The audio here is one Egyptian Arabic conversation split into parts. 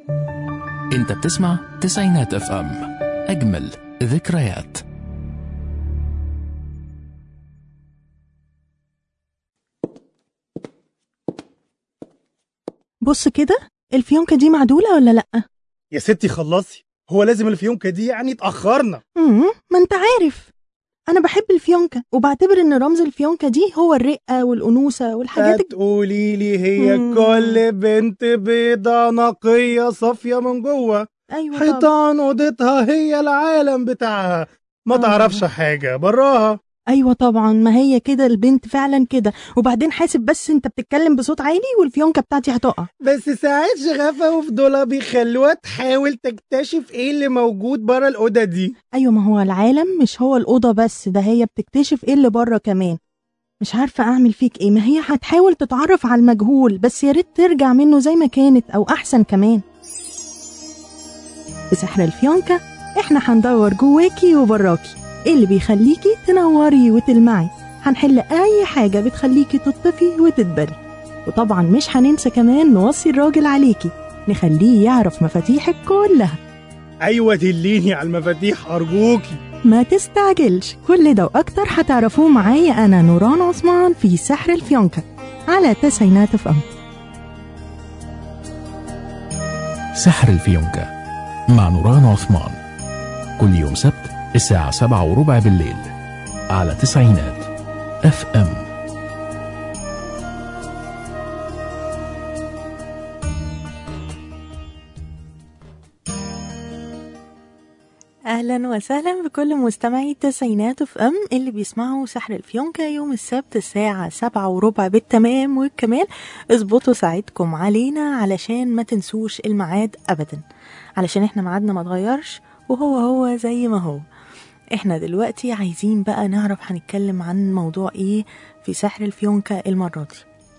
انت بتسمع تسعينات اف ام اجمل ذكريات بص كده الفيونكة دي معدولة ولا لأ؟ يا ستي خلصي هو لازم الفيونكة دي يعني اتأخرنا مم، ما انت عارف أنا بحب الفيونكة وبعتبر إن رمز الفيونكة دي هو الرقة والأنوثة والحاجات الج- تقولي لي هي مم. كل بنت بيضة نقية صافية من جوه أيوة طبعا. حيطان اوضتها هي العالم بتاعها ما آه. تعرفش حاجة براها أيوة طبعا ما هي كده البنت فعلا كده وبعدين حاسب بس انت بتتكلم بصوت عالي والفيونكة بتاعتي هتقع بس ساعات شغفة وفضولها بيخلوها تحاول تكتشف ايه اللي موجود برا الأوضة دي أيوة ما هو العالم مش هو الأوضة بس ده هي بتكتشف ايه اللي بره كمان مش عارفة أعمل فيك ايه ما هي هتحاول تتعرف على المجهول بس يا ريت ترجع منه زي ما كانت أو أحسن كمان في سحر الفيونكة احنا هندور جواكي وبراكي ايه اللي بيخليكي تنوري وتلمعي هنحل أي حاجة بتخليكي تطفي وتدبري وطبعا مش هننسى كمان نوصي الراجل عليكي نخليه يعرف مفاتيحك كلها أيوة دليني على المفاتيح أرجوكي ما تستعجلش كل ده وأكتر هتعرفوه معايا أنا نوران عثمان في سحر الفيونكة على تسعينات اف ام سحر الفيونكة مع نوران عثمان كل يوم سبت الساعة سبعة وربع بالليل على تسعينات اف ام أهلا وسهلا بكل مستمعي التسعينات اف ام اللي بيسمعوا سحر الفيونكة يوم السبت الساعة سبعة وربع بالتمام والكمال اظبطوا ساعتكم علينا علشان ما تنسوش الميعاد أبدا علشان احنا ميعادنا ما اتغيرش وهو هو زي ما هو احنا دلوقتي عايزين بقى نعرف هنتكلم عن موضوع ايه في سحر الفيونكة المرة دي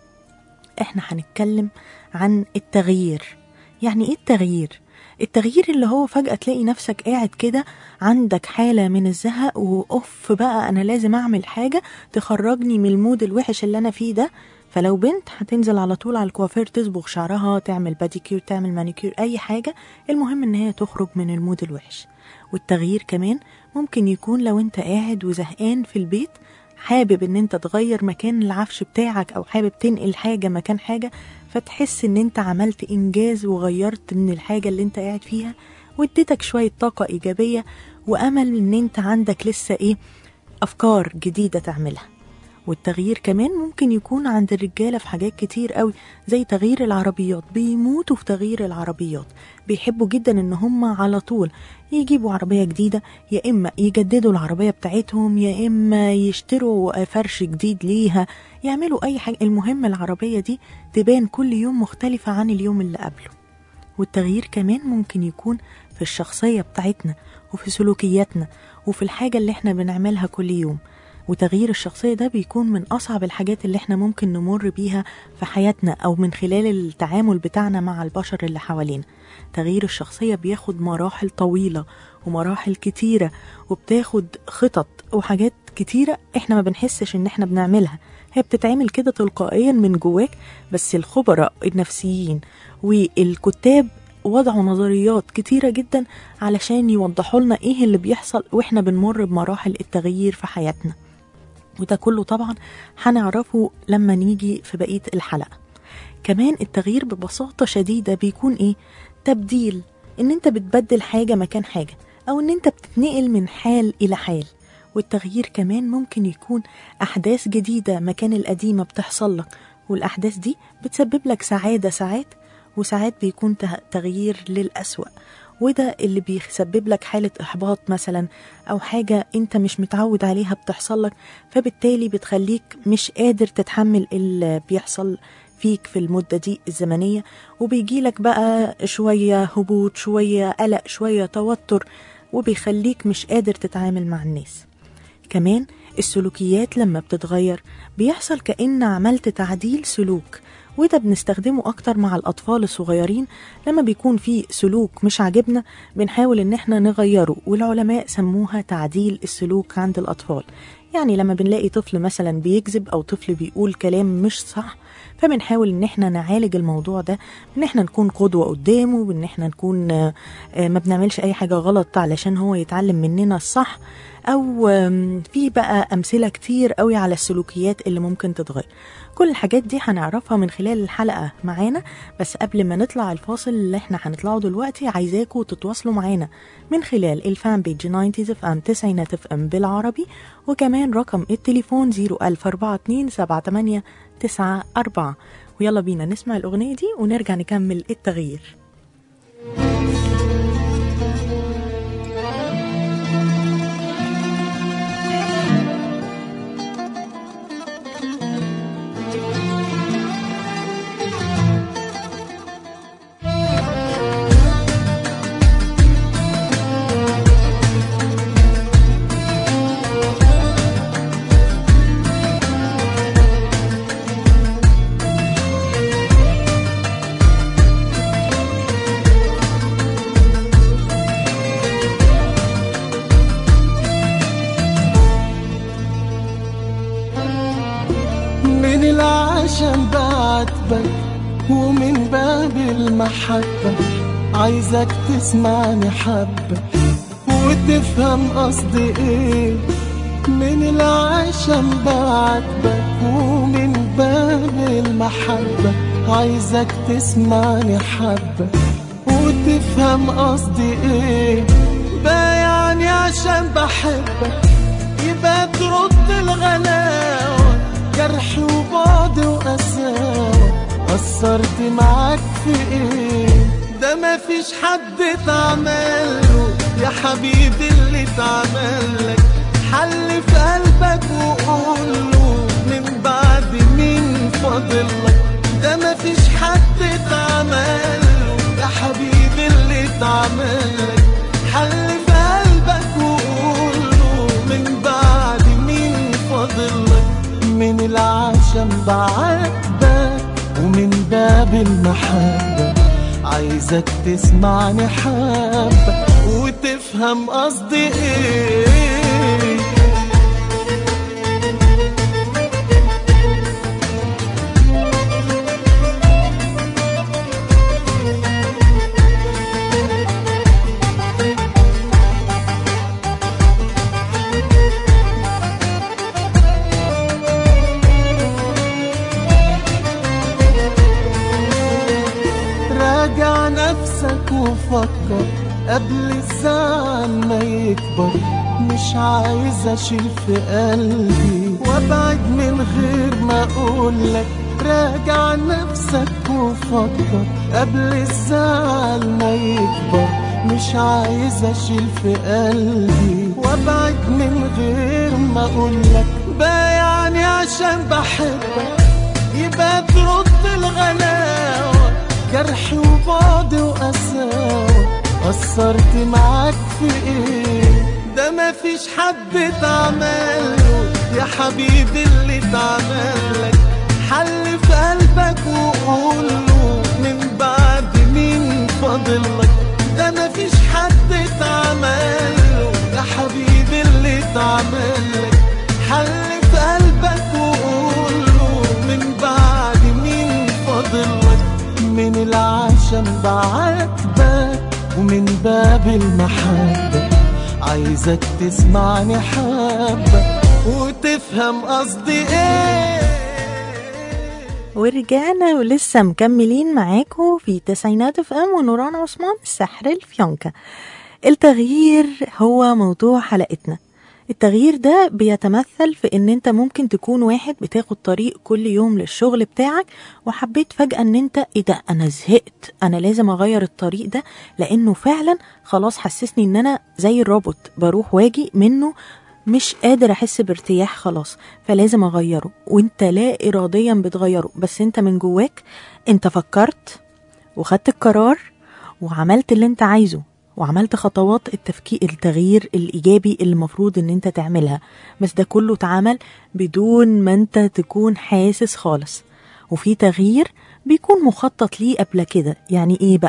احنا هنتكلم عن التغيير يعني ايه التغيير التغيير اللي هو فجأة تلاقي نفسك قاعد كده عندك حالة من الزهق وأوف بقى أنا لازم أعمل حاجة تخرجني من المود الوحش اللي أنا فيه ده فلو بنت هتنزل على طول على الكوافير تصبغ شعرها تعمل باديكير تعمل مانيكير أي حاجة المهم إن هي تخرج من المود الوحش والتغيير كمان ممكن يكون لو أنت قاعد وزهقان في البيت حابب ان انت تغير مكان العفش بتاعك او حابب تنقل حاجة مكان حاجة فتحس ان انت عملت انجاز وغيرت من الحاجة اللي انت قاعد فيها واديتك شوية طاقة ايجابية وامل ان انت عندك لسه ايه افكار جديدة تعملها والتغيير كمان ممكن يكون عند الرجالة في حاجات كتير قوي زي تغيير العربيات بيموتوا في تغيير العربيات بيحبوا جدا ان هم على طول يجيبوا عربية جديدة يا إما يجددوا العربية بتاعتهم يا إما يشتروا فرش جديد ليها يعملوا أي حاجة المهم العربية دي تبان كل يوم مختلفة عن اليوم اللي قبله والتغيير كمان ممكن يكون في الشخصية بتاعتنا وفي سلوكياتنا وفي الحاجة اللي احنا بنعملها كل يوم وتغيير الشخصية ده بيكون من أصعب الحاجات اللي احنا ممكن نمر بيها في حياتنا أو من خلال التعامل بتاعنا مع البشر اللي حوالينا تغيير الشخصية بياخد مراحل طويلة ومراحل كتيرة وبتاخد خطط وحاجات كتيرة احنا ما بنحسش ان احنا بنعملها هي بتتعمل كده تلقائيا من جواك بس الخبراء النفسيين والكتاب وضعوا نظريات كتيرة جدا علشان يوضحوا لنا ايه اللي بيحصل واحنا بنمر بمراحل التغيير في حياتنا وده كله طبعا هنعرفه لما نيجي في بقية الحلقة كمان التغيير ببساطة شديدة بيكون ايه تبديل ان انت بتبدل حاجة مكان حاجة او ان انت بتتنقل من حال الى حال والتغيير كمان ممكن يكون احداث جديدة مكان القديمة بتحصل لك والاحداث دي بتسبب لك سعادة ساعات وساعات بيكون ته- تغيير للأسوأ وده اللي بيسبب لك حالة إحباط مثلا أو حاجة أنت مش متعود عليها بتحصل لك فبالتالي بتخليك مش قادر تتحمل اللي بيحصل فيك في المدة دي الزمنية وبيجيلك بقى شوية هبوط شوية قلق شوية توتر وبيخليك مش قادر تتعامل مع الناس كمان السلوكيات لما بتتغير بيحصل كأن عملت تعديل سلوك وده بنستخدمه أكتر مع الأطفال الصغيرين لما بيكون في سلوك مش عاجبنا بنحاول إن احنا نغيره والعلماء سموها تعديل السلوك عند الأطفال يعني لما بنلاقي طفل مثلا بيكذب او طفل بيقول كلام مش صح فبنحاول ان احنا نعالج الموضوع ده ان احنا نكون قدوة قدامه وان احنا نكون آه، آه، ما بنعملش اي حاجة غلط علشان هو يتعلم مننا الصح او آم، في بقى امثلة كتير قوي على السلوكيات اللي ممكن تتغير كل الحاجات دي هنعرفها من خلال الحلقة معانا بس قبل ما نطلع الفاصل اللي احنا هنطلعه دلوقتي عايزاكم تتواصلوا معانا من خلال الفان بيج 90 اف ام 90 اف ام بالعربي وكمان رقم التليفون 01042 7894 ويلا بينا نسمع الأغنية دي ونرجع نكمل التغيير من العشم بعاتبك ومن باب المحبة عايزك تسمعني حبة وتفهم قصدي ايه من العشم بعاتبك ومن باب المحبة عايزك تسمعني حبة وتفهم قصدي ايه بايعني عشان بحبك يبقى ترد الغلاوة جرح وبعد وقساوة قصرت معاك في ايه ده مفيش حد اتعمله يا حبيبي اللي اتعملك حل في قلبك وقوله من بعد مين فاضلك ده مفيش حد اتعمله يا حبيبي اللي اتعملك حل في قلبك وقوله من بعد مين فاضلك من العشم بعاتبك ومن باب المحبة عايزك تسمعني حبة وتفهم قصدي ايه راجع نفسك وفكر قبل الزعل ما يكبر مش عايز اشيل في قلبي وابعد من غير ما اقولك راجع نفسك وفكر قبل الزعل ما يكبر مش عايز اشيل في قلبي وابعد من غير ما اقولك بايعني عشان بحبك يبقى ترد الغلاوة جرح وبعد وقساوة قصرت معاك في ايه ده مفيش حد اتعمله يا حبيبي اللي اتعملك حل في قلبك وقوله من بعد مين فاضلك ده مفيش حد اتعمله يا حبيبي اللي اتعملك حل في قلبك وقوله من بعد مين فاضلك من العشم بعاتبك ومن باب المحبة عايزك تسمعني حبة وتفهم قصدي ايه ورجعنا ولسه مكملين معاكم في تسعينات اف ام ونوران عثمان سحر الفيونكة التغيير هو موضوع حلقتنا التغيير ده بيتمثل في ان انت ممكن تكون واحد بتاخد طريق كل يوم للشغل بتاعك وحبيت فجأة ان انت ايه ده انا زهقت انا لازم اغير الطريق ده لانه فعلا خلاص حسسني ان انا زي الروبوت بروح واجي منه مش قادر احس بارتياح خلاص فلازم اغيره وانت لا اراديا بتغيره بس انت من جواك انت فكرت وخدت القرار وعملت اللي انت عايزه وعملت خطوات التفكير التغيير الايجابي اللي المفروض ان انت تعملها بس ده كله اتعمل بدون ما انت تكون حاسس خالص وفي تغيير بيكون مخطط ليه قبل كده يعني ايه بقى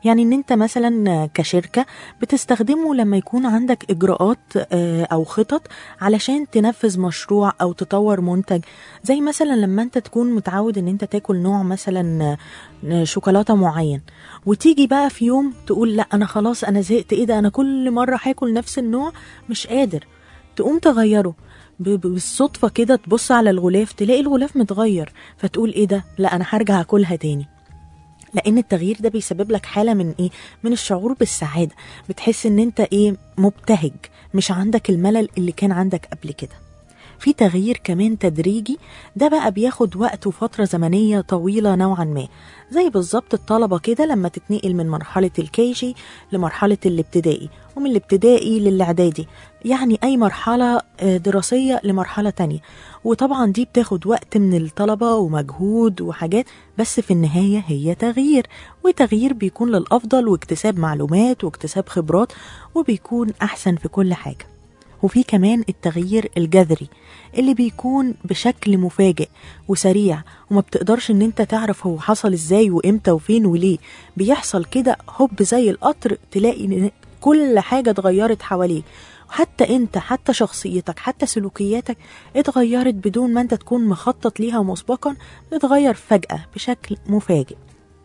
يعني ان انت مثلا كشركة بتستخدمه لما يكون عندك اجراءات آه، او خطط علشان تنفذ مشروع او تطور منتج زي مثلا لما انت تكون متعود ان انت تاكل نوع مثلا آه، شوكولاتة معين وتيجي بقى في يوم تقول لا انا خلاص انا زهقت ايه ده انا كل مرة هاكل نفس النوع مش قادر تقوم تغيره ب- ب- بالصدفة كده تبص على الغلاف تلاقي الغلاف متغير فتقول ايه ده لا انا هرجع اكلها تاني لان التغيير ده بيسبب لك حاله من ايه من الشعور بالسعاده بتحس ان انت ايه مبتهج مش عندك الملل اللي كان عندك قبل كده في تغيير كمان تدريجي ده بقى بياخد وقت وفترة زمنية طويلة نوعا ما زي بالظبط الطلبة كده لما تتنقل من مرحلة الكيجي لمرحلة الابتدائي ومن الابتدائي للإعدادي يعني أي مرحلة آه، دراسية لمرحلة تانية وطبعا دي بتاخد وقت من الطلبة ومجهود وحاجات بس في النهاية هي تغيير وتغيير بيكون للأفضل واكتساب معلومات واكتساب خبرات وبيكون أحسن في كل حاجة وفي كمان التغيير الجذري اللي بيكون بشكل مفاجئ وسريع وما بتقدرش ان انت تعرف هو حصل ازاي وامتى وفين وليه بيحصل كده هوب زي القطر تلاقي إن كل حاجة اتغيرت حواليك وحتى انت حتى شخصيتك حتى سلوكياتك اتغيرت بدون ما انت تكون مخطط ليها مسبقا اتغير فجأة بشكل مفاجئ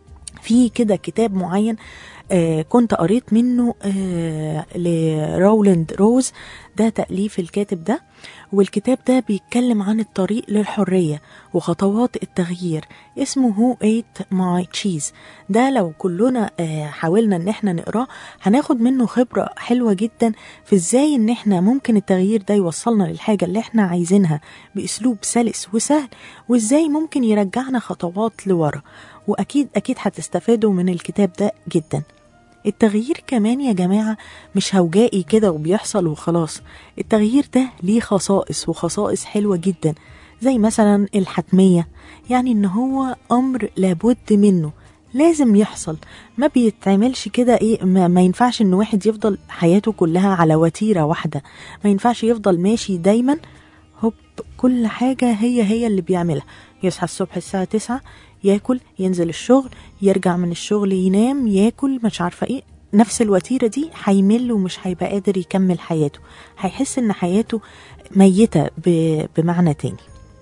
في كده كتاب معين آه كنت قريت منه آه لرولاند روز ده تأليف الكاتب ده والكتاب ده بيتكلم عن الطريق للحرية وخطوات التغيير اسمه هو ايت ماي تشيز ده لو كلنا آه حاولنا ان احنا نقراه هناخد منه خبرة حلوة جدا في ازاي ان احنا ممكن التغيير ده يوصلنا للحاجة اللي احنا عايزينها باسلوب سلس وسهل وازاي ممكن يرجعنا خطوات لورا واكيد اكيد هتستفادوا من الكتاب ده جدا التغيير كمان يا جماعة مش هوجائي كده وبيحصل وخلاص التغيير ده ليه خصائص وخصائص حلوة جدا زي مثلا الحتمية يعني ان هو امر لابد منه لازم يحصل ما بيتعملش كده ايه ما, ما ينفعش ان واحد يفضل حياته كلها على وتيرة واحدة ما ينفعش يفضل ماشي دايما هوب كل حاجة هي هي اللي بيعملها يصحى الصبح الساعة تسعة ياكل ينزل الشغل يرجع من الشغل ينام ياكل مش عارفة ايه نفس الوتيرة دي هيمل ومش هيبقى قادر يكمل حياته هيحس ان حياته ميتة ب- بمعنى تاني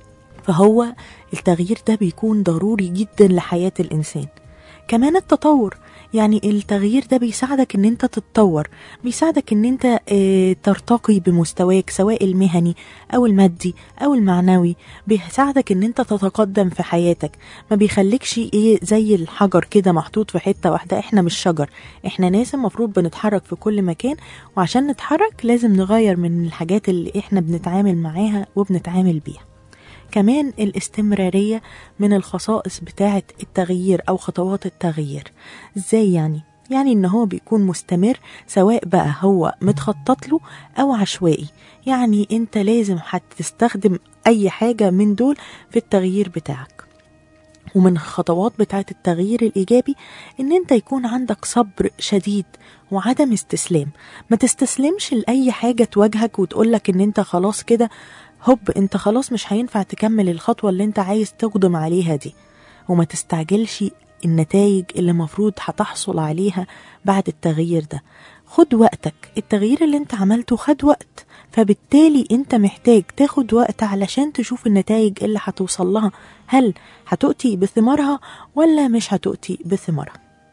فهو التغيير ده بيكون ضروري جدا لحياة الإنسان كمان التطور يعني التغيير ده بيساعدك ان انت تتطور بيساعدك ان انت اه ترتقي بمستواك سواء المهني او المادي او المعنوي بيساعدك ان انت تتقدم في حياتك ما بيخليكش ايه زي الحجر كده محطوط في حتة واحدة احنا مش شجر احنا ناس المفروض بنتحرك في كل مكان وعشان نتحرك لازم نغير من الحاجات اللي احنا بنتعامل معاها وبنتعامل بيها كمان الاستمرارية من الخصائص بتاعة التغيير أو خطوات التغيير ازاي يعني؟ يعني ان هو بيكون مستمر سواء بقى هو متخطط له او عشوائي يعني انت لازم هتستخدم اي حاجة من دول في التغيير بتاعك ومن الخطوات بتاعة التغيير الإيجابي إن أنت يكون عندك صبر شديد وعدم استسلام ما تستسلمش لأي حاجة تواجهك وتقولك إن أنت خلاص كده هوب أنت خلاص مش هينفع تكمل الخطوة اللي أنت عايز تقدم عليها دي وما تستعجلش النتائج اللي مفروض هتحصل عليها بعد التغيير ده خد وقتك التغيير اللي انت عملته خد وقت فبالتالي انت محتاج تاخد وقت علشان تشوف النتائج اللي هتوصل لها هل هتؤتي بثمارها ولا مش هتؤتي بثمارها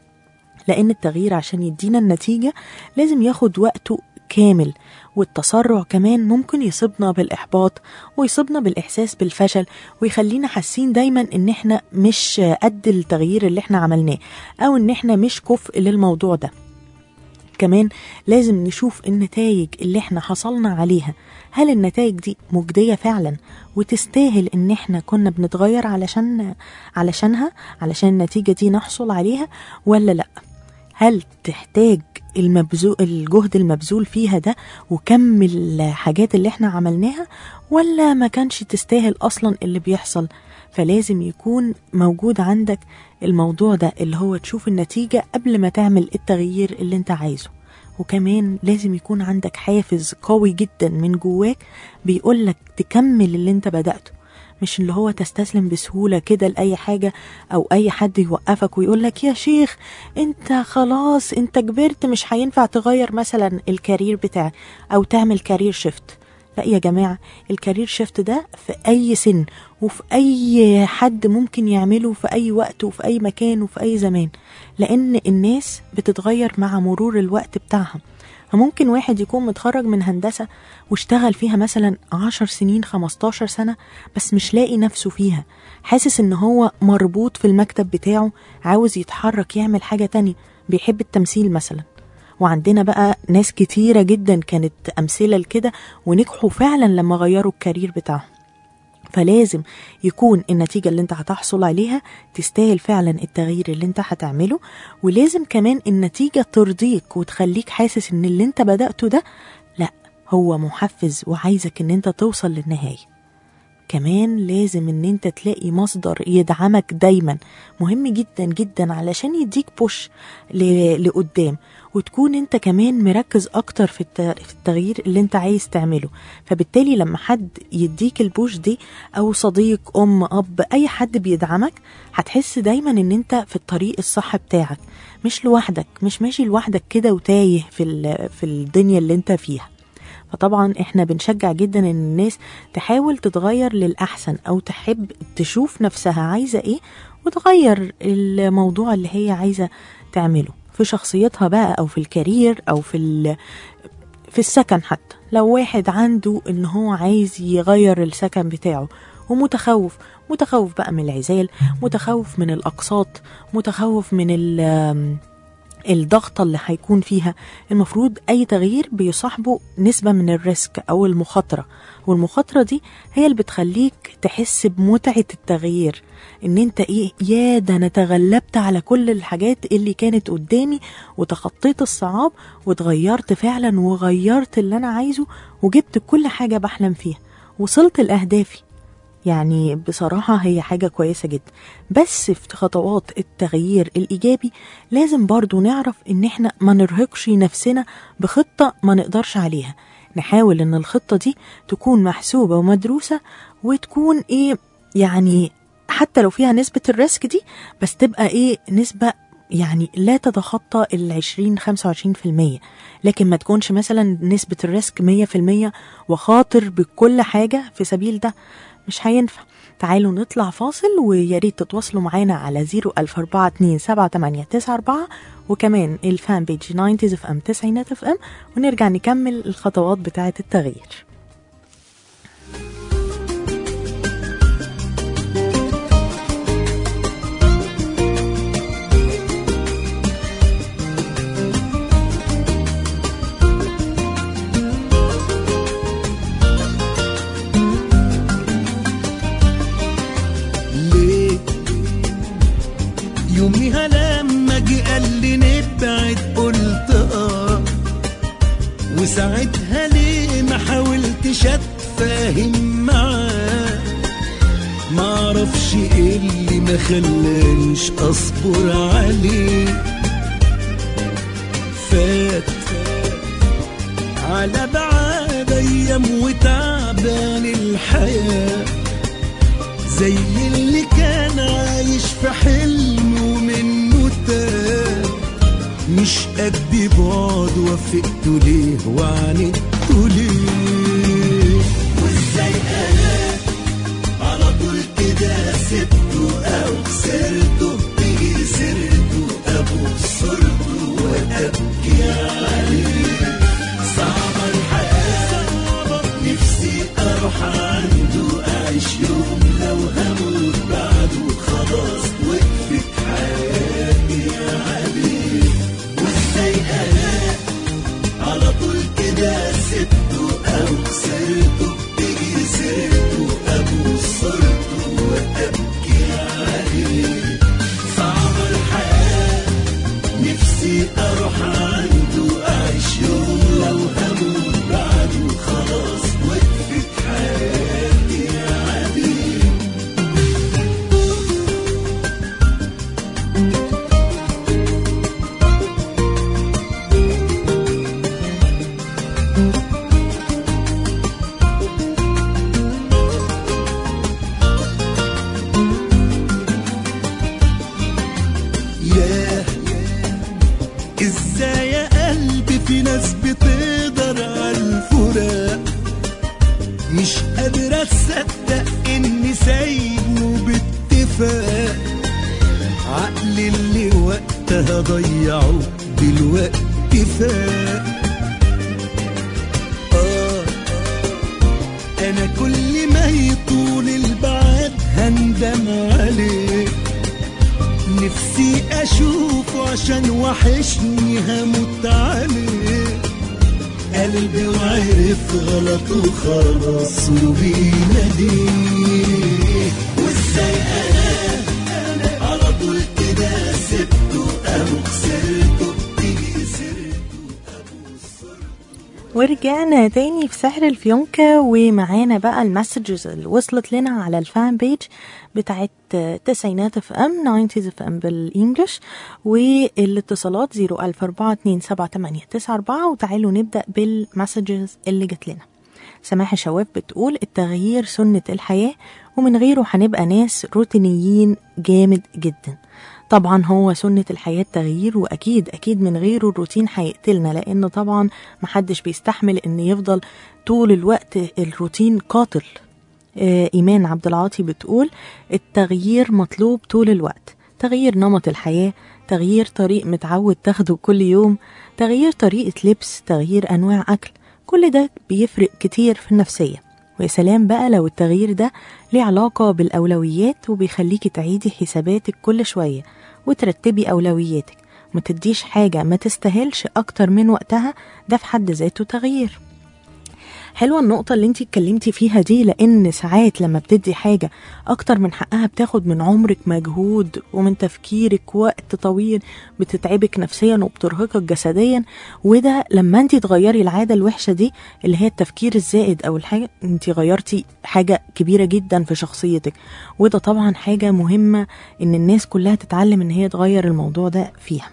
لان التغيير عشان يدينا النتيجة لازم ياخد وقته كامل والتسرع كمان ممكن يصيبنا بالإحباط ويصيبنا بالإحساس بالفشل ويخلينا حاسين دايما إن إحنا مش قد التغيير اللي إحنا عملناه أو إن إحنا مش كفء للموضوع ده كمان لازم نشوف النتائج اللي احنا حصلنا عليها هل النتائج دي مجدية فعلا وتستاهل ان احنا كنا بنتغير علشان علشانها علشان النتيجة دي نحصل عليها ولا لا هل تحتاج المبذول الجهد المبذول فيها ده وكم الحاجات اللي احنا عملناها ولا ما كانش تستاهل اصلا اللي بيحصل فلازم يكون موجود عندك الموضوع ده اللي هو تشوف النتيجة قبل ما تعمل التغيير اللي انت عايزه وكمان لازم يكون عندك حافز قوي جدا من جواك بيقولك تكمل اللي انت بدأته مش اللي هو تستسلم بسهولة كده لأي حاجة أو أي حد يوقفك ويقول لك يا شيخ أنت خلاص أنت كبرت مش هينفع تغير مثلا الكارير بتاعك أو تعمل كارير شيفت لا يا جماعة الكارير شيفت ده في أي سن وفي أي حد ممكن يعمله في أي وقت وفي أي مكان وفي أي زمان لأن الناس بتتغير مع مرور الوقت بتاعها فممكن واحد يكون متخرج من هندسة واشتغل فيها مثلا عشر سنين خمستاشر سنة بس مش لاقي نفسه فيها حاسس ان هو مربوط في المكتب بتاعه عاوز يتحرك يعمل حاجة تانية بيحب التمثيل مثلا وعندنا بقى ناس كتيرة جدا كانت أمثلة لكده ونجحوا فعلا لما غيروا الكارير بتاعهم فلازم يكون النتيجة اللي انت هتحصل عليها تستاهل فعلا التغيير اللي انت هتعمله ولازم كمان النتيجة ترضيك وتخليك حاسس ان اللي انت بدأته ده لا هو محفز وعايزك ان انت توصل للنهاية كمان لازم ان انت تلاقي مصدر يدعمك دايما مهم جدا جدا علشان يديك بوش ل- لقدام وتكون انت كمان مركز اكتر في الت- في التغيير اللي انت عايز تعمله فبالتالي لما حد يديك البوش دي او صديق ام اب اي حد بيدعمك هتحس دايما ان انت في الطريق الصح بتاعك مش لوحدك مش ماشي لوحدك كده وتايه في ال- في الدنيا اللي انت فيها فطبعا احنا بنشجع جدا ان الناس تحاول تتغير للأحسن أو تحب تشوف نفسها عايزة ايه وتغير الموضوع اللي هي عايزة تعمله في شخصيتها بقى أو في الكارير أو في ال- في السكن حتى لو واحد عنده ان هو عايز يغير السكن بتاعه ومتخوف متخوف بقى من العزال متخوف من الأقساط متخوف من ال الضغطة اللي هيكون فيها المفروض أي تغيير بيصاحبه نسبة من الريسك أو المخاطرة والمخاطرة دي هي اللي بتخليك تحس بمتعة التغيير إن أنت إيه يا ده أنا تغلبت على كل الحاجات اللي كانت قدامي وتخطيت الصعاب وتغيرت فعلا وغيرت اللي أنا عايزه وجبت كل حاجة بحلم فيها وصلت لأهدافي يعني بصراحة هي حاجة كويسة جدا بس في خطوات التغيير الإيجابي لازم برضو نعرف إن إحنا ما نرهقش نفسنا بخطة ما نقدرش عليها نحاول إن الخطة دي تكون محسوبة ومدروسة وتكون إيه يعني حتى لو فيها نسبة الريسك دي بس تبقى إيه نسبة يعني لا تتخطى ال 20 25% لكن ما تكونش مثلا نسبة الريسك 100% وخاطر بكل حاجة في سبيل ده مش هينفع تعالوا نطلع فاصل ويا ريت تتواصلوا معانا على 004278994 وكمان الفان بيج 90 اف ام 90 اف ام ونرجع نكمل الخطوات بتاعة التغيير ليه يوميها لما جه قال لي نبعد قلت اه وساعتها ليه ما حاولتش اتفاهم معاه معرفش ايه اللي ما خلانيش اصبر عليه فات على بعاد ايام وتعبان الحياه زي اللي كان عايش في حلم ومنه تاه مش قد بعد وافقته ليه وعاندته ليه وازاي انا على طول كده سبته او خسرته تيجي سيرته ابوس صورته وابكي عليه صعبة الحياة نفسي اروح عنده اعيش يوم لو هموت بعده خلاص وقفت حياتي عليه وازاي انا على طول كده سبته ازاي يا قلبي في ناس بتقدر على الفراق مش قادر اصدق اني سايبه باتفاق عقلي اللي وقتها ضيعه دلوقتي فاق آه انا كل ما يطول البعد هندم عليه نفسي اشوفه عشان وحشني هموت عليه قلبي وعرف غلطه خلاص وبيناديه وازاي انا على طول كده سبته ابو خسرته بتيجي سيرته ورجعنا تاني في سحر الفيونكة ومعانا بقى المسجز اللي وصلت لنا على الفان بيج بتاعت تسعينات اف ام 90 اف ام بالانجلش والاتصالات 004278994 وتعالوا نبدأ بالمسجز اللي جت لنا سماح شواف بتقول التغيير سنة الحياة ومن غيره هنبقى ناس روتينيين جامد جدا طبعا هو سنة الحياة تغيير وأكيد أكيد من غيره الروتين هيقتلنا لأن طبعا محدش بيستحمل إن يفضل طول الوقت الروتين قاتل آه، إيمان عبد العاطي بتقول التغيير مطلوب طول الوقت تغيير نمط الحياة تغيير طريق متعود تاخده كل يوم تغيير طريقة لبس تغيير أنواع أكل كل ده بيفرق كتير في النفسية ويا سلام بقى لو التغيير ده ليه علاقة بالأولويات وبيخليكي تعيدي حساباتك كل شوية وترتبي أولوياتك ما تديش حاجة ما تستاهلش أكتر من وقتها ده في حد ذاته تغيير حلوة النقطة اللي انت اتكلمتي فيها دي لأن ساعات لما بتدي حاجة أكتر من حقها بتاخد من عمرك مجهود ومن تفكيرك وقت طويل بتتعبك نفسيا وبترهقك جسديا وده لما انت تغيري العادة الوحشة دي اللي هي التفكير الزائد أو الحاجة انت غيرتي حاجة كبيرة جدا في شخصيتك وده طبعا حاجة مهمة ان الناس كلها تتعلم ان هي تغير الموضوع ده فيها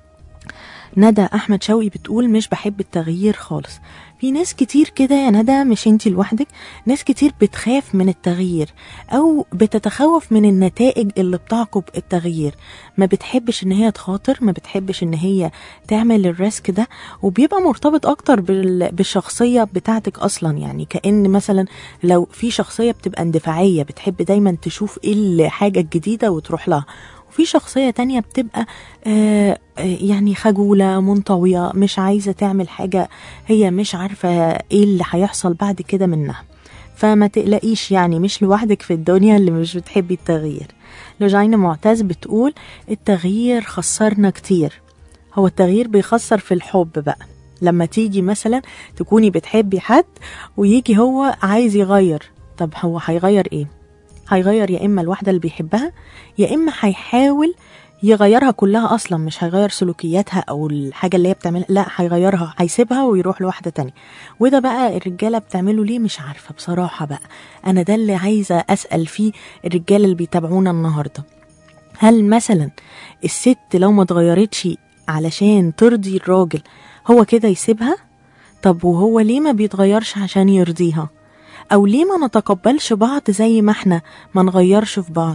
ندى احمد شوقي بتقول مش بحب التغيير خالص في ناس كتير كده يا ندى مش انتي لوحدك ناس كتير بتخاف من التغيير او بتتخوف من النتائج اللي بتعقب التغيير ما بتحبش ان هي تخاطر ما بتحبش ان هي تعمل الريسك ده وبيبقى مرتبط اكتر بال- بالشخصية بتاعتك اصلا يعني كأن مثلا لو في شخصية بتبقى اندفاعية بتحب دايما تشوف ايه الحاجة الجديدة وتروح لها وفي شخصية تانية بتبقى آه آه، يعني خجولة منطوية مش عايزة تعمل حاجة هي مش عارفة ايه اللي هيحصل بعد كده منها فما تقلقيش يعني مش لوحدك في الدنيا اللي مش بتحبي التغيير لوجينا معتز بتقول التغيير خسرنا كتير هو التغيير بيخسر في الحب بقى لما تيجي مثلا تكوني بتحبي حد ويجي هو عايز يغير طب هو هيغير ايه هيغير يا اما الواحده اللي بيحبها يا اما هيحاول يغيرها كلها اصلا مش هيغير سلوكياتها او الحاجه اللي هي بتعملها لا هيغيرها هيسيبها ويروح لواحده تانية وده بقى الرجاله بتعمله ليه مش عارفه بصراحه بقى انا ده اللي عايزه اسال فيه الرجاله اللي بيتابعونا النهارده هل مثلا الست لو ما اتغيرتش علشان ترضي الراجل هو كده يسيبها طب وهو ليه ما بيتغيرش عشان يرضيها او ليه ما نتقبلش بعض زي ما احنا ما نغيرش في بعض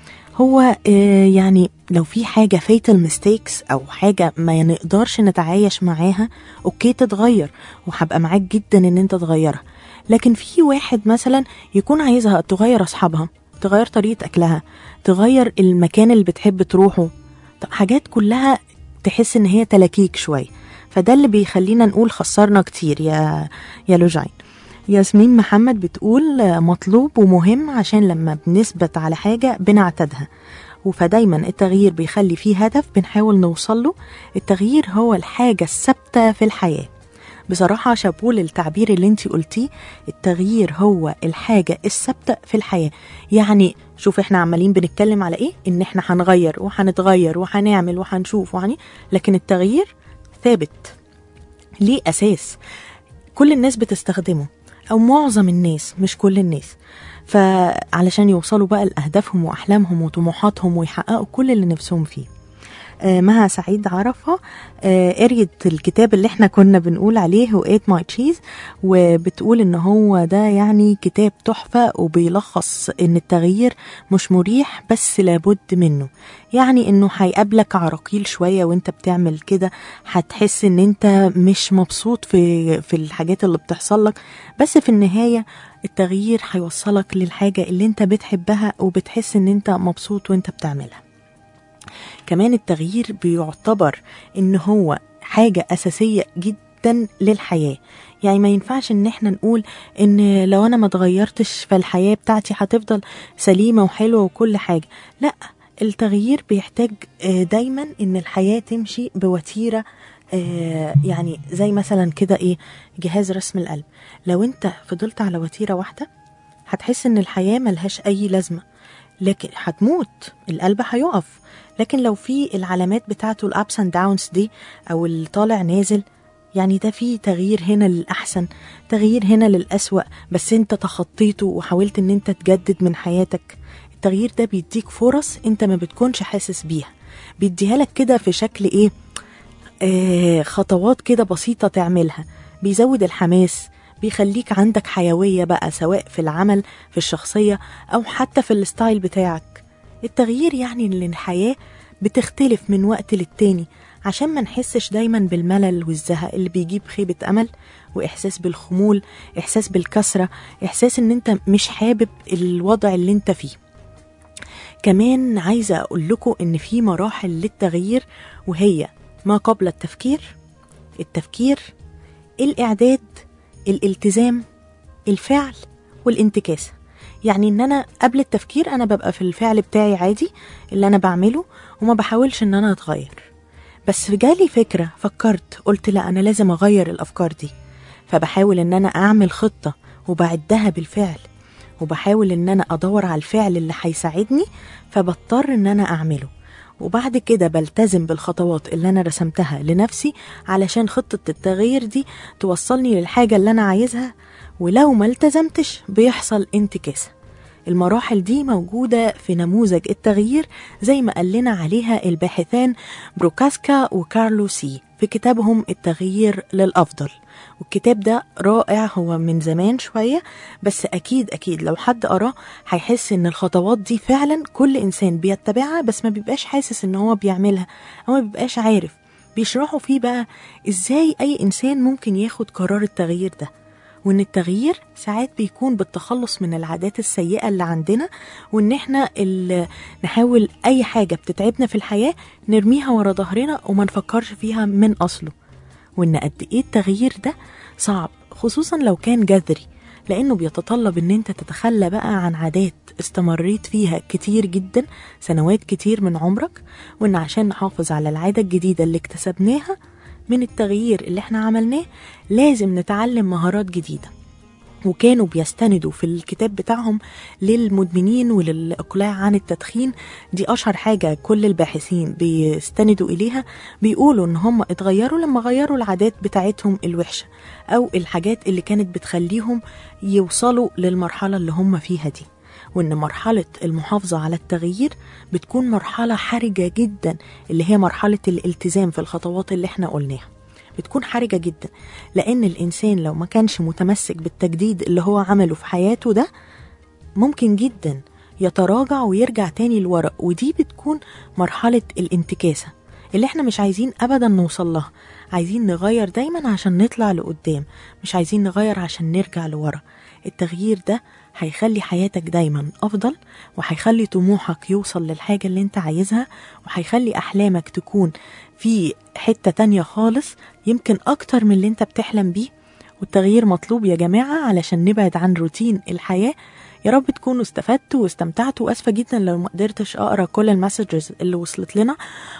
هو آه، يعني لو في حاجة فيتال ميستيكس أو حاجة ما نقدرش نتعايش معاها أوكي تتغير وهبقى معاك جدا إن أنت تغيرها لكن في واحد مثلا يكون عايزها تغير أصحابها تغير طريقة أكلها تغير المكان اللي بتحب تروحه طب حاجات كلها تحس إن هي تلاكيك شوية فده اللي بيخلينا نقول خسرنا كتير يا يا لوجين ياسمين محمد بتقول آه، مطلوب ومهم عشان لما بنثبت على حاجة بنعتادها فدايما التغيير بيخلي فيه هدف بنحاول نوصل له التغيير هو الحاجة الثابتة في الحياة بصراحة شابول التعبير اللي انتي قلتيه التغيير هو الحاجة الثابتة في الحياة يعني شوف احنا عمالين بنتكلم على ايه ان احنا هنغير وهنتغير وهنعمل وهنشوف وهني لكن التغيير ثابت ليه أساس كل الناس بتستخدمه أو معظم الناس مش كل الناس فعلشان يوصلوا بقى لأهدافهم وأحلامهم وطموحاتهم ويحققوا كل اللي نفسهم فيه آه، مها سعيد عرفة آه، قريت الكتاب اللي احنا كنا بنقول عليه هو ايت ماي تشيز وبتقول ان هو ده يعني كتاب تحفة وبيلخص ان التغيير مش مريح بس لابد منه يعني انه هيقابلك عراقيل شوية وانت بتعمل كده هتحس ان انت مش مبسوط في في الحاجات اللي بتحصل لك بس في النهاية التغيير هيوصلك للحاجة اللي انت بتحبها وبتحس ان انت مبسوط وانت بتعملها كمان التغيير بيعتبر ان هو حاجة اساسية جدا للحياة يعني ما ينفعش ان احنا نقول ان لو انا ما اتغيرتش فالحياة بتاعتي هتفضل سليمة وحلوة وكل حاجة لا التغيير بيحتاج آه، دايما ان الحياة تمشي بوتيرة آه، يعني زي مثلا كده ايه جهاز رسم القلب لو انت فضلت على وتيرة واحدة هتحس ان الحياة ملهاش اي لازمة لكن هتموت القلب هيقف لكن لو في العلامات بتاعته الابس اند داونز دي او الطالع نازل يعني ده في تغيير هنا للأحسن تغيير هنا للأسوأ بس انت تخطيته وحاولت ان انت تجدد من حياتك التغيير ده بيديك فرص انت ما بتكونش حاسس بيها بيديها لك كده في شكل ايه آه خطوات كده بسيطة تعملها بيزود الحماس بيخليك عندك حيوية بقى سواء في العمل في الشخصية أو حتى في الستايل بتاعك التغيير يعني ان الحياة بتختلف من وقت للتاني عشان ما نحسش دايما بالملل والزهق اللي بيجيب خيبة أمل وإحساس بالخمول إحساس بالكسرة إحساس إن أنت مش حابب الوضع اللي أنت فيه كمان عايزة أقول لكم إن في مراحل للتغيير وهي ما قبل التفكير التفكير الإعداد الالتزام الفعل والانتكاسة يعني ان انا قبل التفكير انا ببقى في الفعل بتاعي عادي اللي انا بعمله وما بحاولش ان انا اتغير بس جالي فكرة فكرت قلت لا انا لازم اغير الافكار دي فبحاول ان انا اعمل خطة وبعدها بالفعل وبحاول ان انا ادور على الفعل اللي هيساعدني فبضطر ان انا اعمله وبعد كده بلتزم بالخطوات اللي انا رسمتها لنفسي علشان خطة التغيير دي توصلني للحاجة اللي انا عايزها ولو ما التزمتش بيحصل انتكاسة المراحل دي موجودة في نموذج التغيير زي ما قال لنا عليها الباحثان بروكاسكا وكارلو سي في كتابهم التغيير للأفضل والكتاب ده رائع هو من زمان شوية بس أكيد أكيد لو حد قراه هيحس إن الخطوات دي فعلا كل إنسان بيتبعها بس ما بيبقاش حاسس إن هو بيعملها أو ما بيبقاش عارف بيشرحوا فيه بقى إزاي أي إنسان ممكن ياخد قرار التغيير ده وان التغيير ساعات بيكون بالتخلص من العادات السيئه اللي عندنا وان احنا ال- نحاول اي حاجه بتتعبنا في الحياه نرميها ورا ظهرنا وما نفكرش فيها من اصله وان قد ايه التغيير ده صعب خصوصا لو كان جذري لانه بيتطلب ان انت تتخلى بقى عن عادات استمريت فيها كتير جدا سنوات كتير من عمرك وان عشان نحافظ على العاده الجديده اللي اكتسبناها من التغيير اللي احنا عملناه لازم نتعلم مهارات جديدة وكانوا بيستندوا في الكتاب بتاعهم للمدمنين وللإقلاع عن التدخين دي أشهر حاجة كل الباحثين بيستندوا إليها بيقولوا إن هم اتغيروا لما غيروا العادات بتاعتهم الوحشة أو الحاجات اللي كانت بتخليهم يوصلوا للمرحلة اللي هم فيها دي وإن مرحلة المحافظة على التغيير بتكون مرحلة حرجة جدا اللي هي مرحلة الالتزام في الخطوات اللي احنا قلناها بتكون حرجة جدا لأن الإنسان لو ما كانش متمسك بالتجديد اللي هو عمله في حياته ده ممكن جدا يتراجع ويرجع تاني لورا ودي بتكون مرحلة الانتكاسة اللي احنا مش عايزين ابدا نوصل لها عايزين نغير دايما عشان نطلع لقدام مش عايزين نغير عشان نرجع لورا التغيير ده هيخلي حياتك دايما افضل وهيخلي طموحك يوصل للحاجة اللي انت عايزها وهيخلي احلامك تكون في حتة تانية خالص يمكن اكتر من اللي انت بتحلم بيه والتغيير مطلوب يا جماعة علشان نبعد عن روتين الحياة يا رب تكونوا استفدتوا واستمتعتوا واسفه جدا لو ما قدرتش اقرا كل المسجز اللي وصلت لنا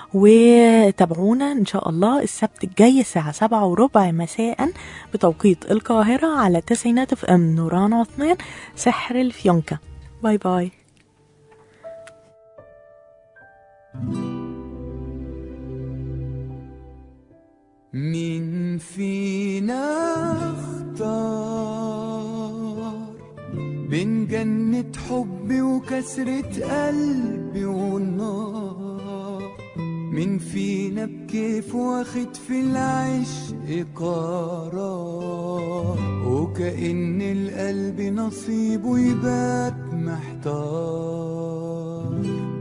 وتابعونا ان شاء الله السبت الجاي الساعه سبعة وربع مساء بتوقيت القاهره على تسعينات اف ام نوران عثمان سحر الفيونكه باي باي مين فينا اختار بين جنة حبي وكسرة قلبي والنار مين فينا بكيف واخد في العشق قرار وكأن القلب نصيبه يبات محتار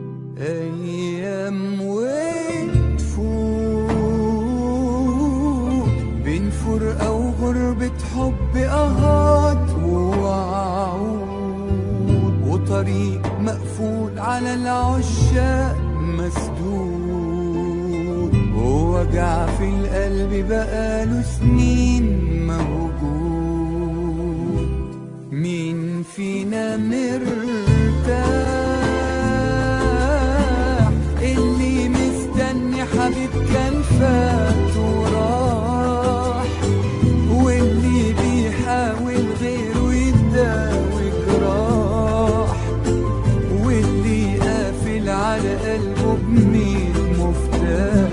أيام وتفوت بين فرقة وغربة حب أهات ووعود وطريق مقفول على العشاق مسدود ووجع في القلب بقاله سنين موجود مين فينا مرتاح اللي مستني حبيب كان فات وراح واللي بيحاول غيره يداوي جراح واللي قافل على قلبه بميت مفتاح